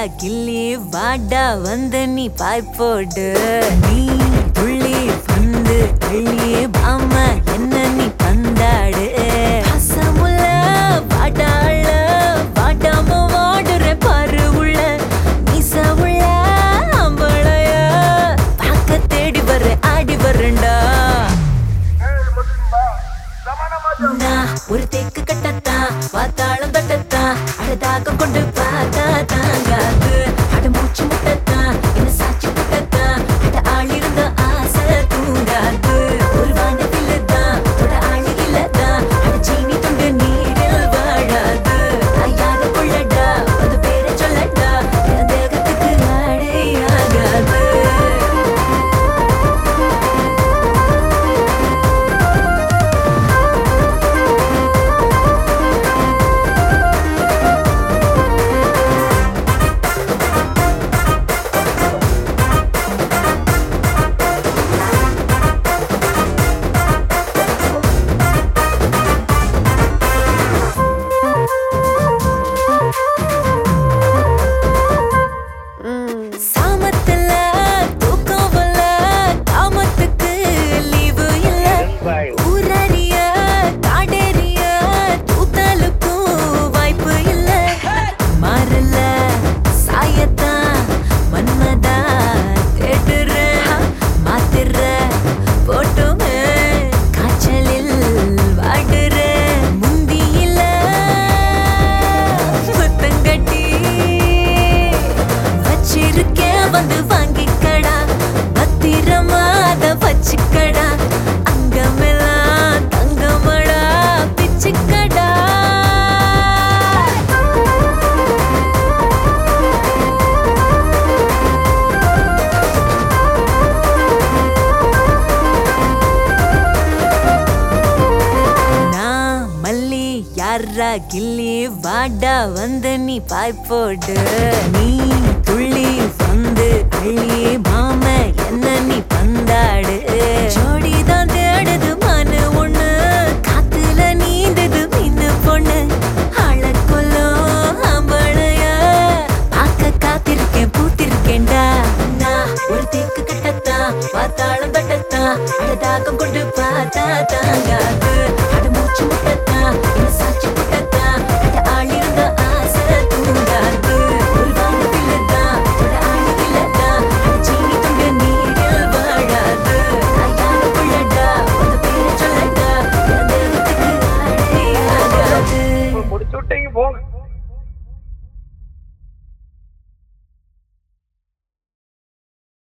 கிள்ளி வாடா வந்து நீ பாய் போடு நீ துள்ளி வந்து அள்ளி பாம என்ன நீ பந்தாடு பசமுள்ள வாடாள வாடாம வாடுற பாரு உள்ள மீச உள்ள அம்பளைய பார்க்க தேடி வர ஆடி வரண்டா நான் ஒரு தேக்கு கட்டத்தான் வாத்தாளம் தட்டத்தான் அழதாக கொண்டு பார்த்தா தாங்காது அட மூச்சு முட்டத்தான் என்ன சாட்சி புட்டத்தான் அட ஆளிருந்த ஆசை தூங்காது ஒரு வானவில் தான் தொட ஆளு இல்லதான் அட சீனி துண்டு நீரில் வாழாது நான் யார கொள்ளடா வந்து பேரை சொல்லடா என் தேகத்துக்கு ஆடை ஆகாது சாமத்துல தூக்கம் வரல காமத்துக்கு லீவு இல்ல ஊரறிய காடேறிய தூத்தலுக்கும் வாய்ப்பு இல்ல மாறல சாயத்தான் மன்மதா தேடுற மாத்திர போட்டுமே காய்ச்சலில் வாடுற முந்தியில முத்தங்கட்டி வச்சிருக்கேன் வந்து வாங்கிக்கடா பத்திரமா அத வச்சுக்கடா அங்கமெல்லாம் தங்கமடா பிச்சுக்கடா நான் மல்லி யாரா கிள்ளி வாடா வந்து நீ பாய் போடு நீ துள்ளி வந்து அள்ளி மாம என்ன நீ பந்தாடு ஜோடி தான் தேடுது மனு ஒண்ணு காத்துல நீந்தது மீனு பொண்ணு அழக்கொல்லும் அம்பளைய பார்க்க காத்திருக்கேன் பூத்திருக்கேன்டா நான் ஒரு தேக்கு கட்டத்தான் பார்த்தாலும் தட்டத்தான் அழதாக்கம் கொண்டு பார்த்தா தாங்காது அட மூச்சு முட்டத்தான் என்ன சாட்சி புட்டத்தான் அட ஆளிருந்த ஆசை தூங்காது ஒரு வானவில் தான் தொட ஆளு இல்லதான் அட சீனி துண்டு நீரில் வாழாது நான் யார கொள்ளடா வந்து பேரை சொல்லடா என் தேகத்துக்கு ஆடை ஆகாது முடிச்சு விட்டீங்க போங்க